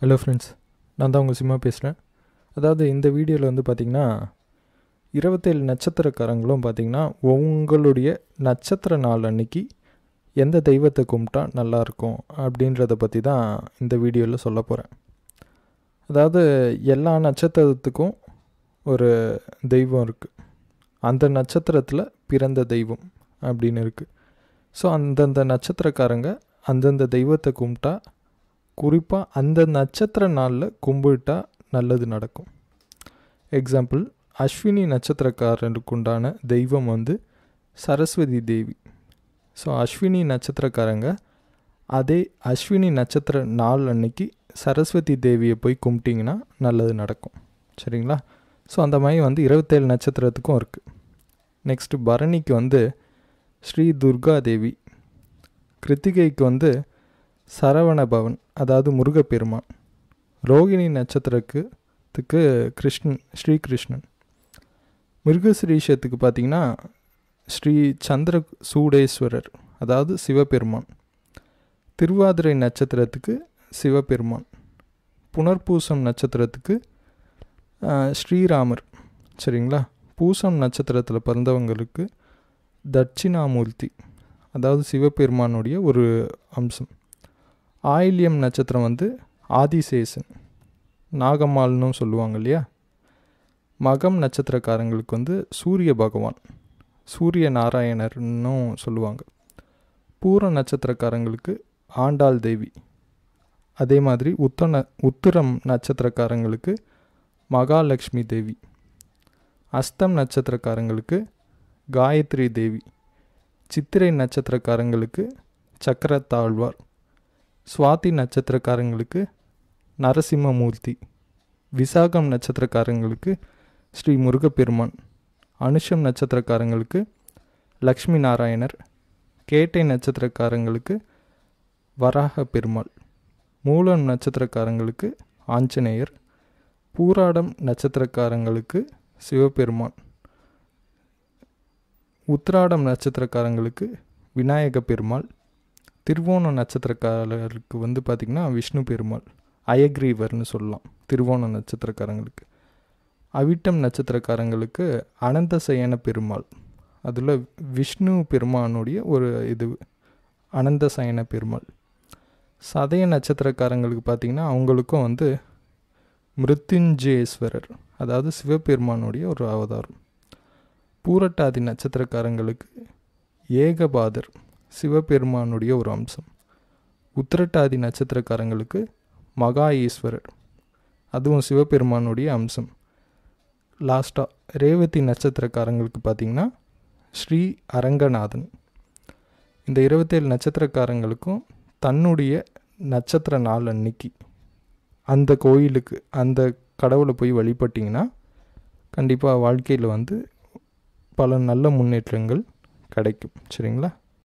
hello friends நான் தான் உங்கள் சிம்மா பேசுகிறேன் அதாவது இந்த வீடியோவில் வந்து பார்த்திங்கன்னா இருபத்தேழு நட்சத்திரக்காரங்களும் பார்த்திங்கன்னா உங்களுடைய நட்சத்திர நாள் அன்னைக்கு எந்த தெய்வத்தை கும்பிட்டா நல்லாயிருக்கும் அப்படின்றத பற்றி தான் இந்த வீடியோவில் சொல்ல போகிறேன் அதாவது எல்லா நட்சத்திரத்துக்கும் ஒரு தெய்வம் இருக்குது அந்த நட்சத்திரத்தில் பிறந்த தெய்வம் அப்படின்னு இருக்குது ஸோ அந்தந்த நட்சத்திரக்காரங்க அந்தந்த தெய்வத்தை கும்பிட்டா குறிப்பாக அந்த நட்சத்திர நாளில் கும்பிட்டா நல்லது நடக்கும் எக்ஸாம்பிள் அஸ்வினி நட்சத்திரக்காரனுக்கு உண்டான தெய்வம் வந்து சரஸ்வதி தேவி ஸோ அஸ்வினி நட்சத்திரக்காரங்க அதே அஸ்வினி நட்சத்திர நாள் அன்னைக்கு சரஸ்வதி தேவியை போய் கும்பிட்டிங்கன்னா நல்லது நடக்கும் சரிங்களா ஸோ அந்த மாதிரி வந்து இருபத்தேழு நட்சத்திரத்துக்கும் இருக்குது நெக்ஸ்ட்டு பரணிக்கு வந்து ஸ்ரீ துர்கா தேவி கிருத்திகைக்கு வந்து சரவண பவன் அதாவது முருகப்பெருமான் ரோகிணி நட்சத்திரத்துக்கு கிருஷ்ணன் ஸ்ரீகிருஷ்ணன் மிருகசிரீஷத்துக்கு பார்த்தீங்கன்னா ஸ்ரீ சந்திர சூடேஸ்வரர் அதாவது சிவபெருமான் திருவாதிரை நட்சத்திரத்துக்கு சிவபெருமான் புனர்பூசம் நட்சத்திரத்துக்கு ஸ்ரீராமர் சரிங்களா பூசம் நட்சத்திரத்தில் பிறந்தவங்களுக்கு தட்சிணாமூர்த்தி அதாவது சிவபெருமானுடைய ஒரு அம்சம் ஆயில்யம் நட்சத்திரம் வந்து ஆதிசேஷன் நாகம்மாள்னு சொல்லுவாங்க இல்லையா மகம் நட்சத்திரக்காரங்களுக்கு வந்து சூரிய பகவான் சூரிய நாராயணர்னும் சொல்லுவாங்க பூர நட்சத்திரக்காரங்களுக்கு ஆண்டாள் தேவி அதே மாதிரி உத்தன உத்திரம் நட்சத்திரக்காரங்களுக்கு மகாலட்சுமி தேவி அஸ்தம் நட்சத்திரக்காரங்களுக்கு காயத்ரி தேவி சித்திரை நட்சத்திரக்காரங்களுக்கு சக்கரத்தாழ்வார் சுவாதி நட்சத்திரக்காரங்களுக்கு நரசிம்மமூர்த்தி விசாகம் நட்சத்திரக்காரங்களுக்கு ஸ்ரீ முருகப்பெருமான் அனுஷம் நட்சத்திரக்காரங்களுக்கு லக்ஷ்மி நாராயணர் கேட்டை நட்சத்திரக்காரங்களுக்கு வராக பெருமாள் மூலம் நட்சத்திரக்காரங்களுக்கு ஆஞ்சநேயர் பூராடம் நட்சத்திரக்காரங்களுக்கு சிவபெருமான் உத்திராடம் நட்சத்திரக்காரங்களுக்கு விநாயக பெருமாள் திருவோண நட்சத்திரக்காரருக்கு வந்து பார்த்திங்கன்னா விஷ்ணு பெருமாள் அயக்ரீவர்னு சொல்லலாம் திருவோண நட்சத்திரக்காரங்களுக்கு அவிட்டம் நட்சத்திரக்காரங்களுக்கு அனந்த சயன பெருமாள் அதில் விஷ்ணு பெருமானுடைய ஒரு இது அனந்த சயன பெருமாள் சதய நட்சத்திரக்காரங்களுக்கு பார்த்திங்கன்னா அவங்களுக்கும் வந்து மிருத்யுஞ்சேஸ்வரர் அதாவது சிவபெருமானுடைய ஒரு அவதாரம் பூரட்டாதி நட்சத்திரக்காரங்களுக்கு ஏகபாதர் சிவபெருமானுடைய ஒரு அம்சம் உத்திரட்டாதி நட்சத்திரக்காரங்களுக்கு மகா ஈஸ்வரர் அதுவும் சிவபெருமானுடைய அம்சம் லாஸ்ட்டாக ரேவதி நட்சத்திரக்காரங்களுக்கு பார்த்திங்கன்னா ஸ்ரீ அரங்கநாதன் இந்த இருபத்தேழு நட்சத்திரக்காரங்களுக்கும் தன்னுடைய நட்சத்திர நாள் அன்னைக்கு அந்த கோயிலுக்கு அந்த கடவுளை போய் வழிபட்டிங்கன்னா கண்டிப்பாக வாழ்க்கையில் வந்து பல நல்ல முன்னேற்றங்கள் கிடைக்கும் சரிங்களா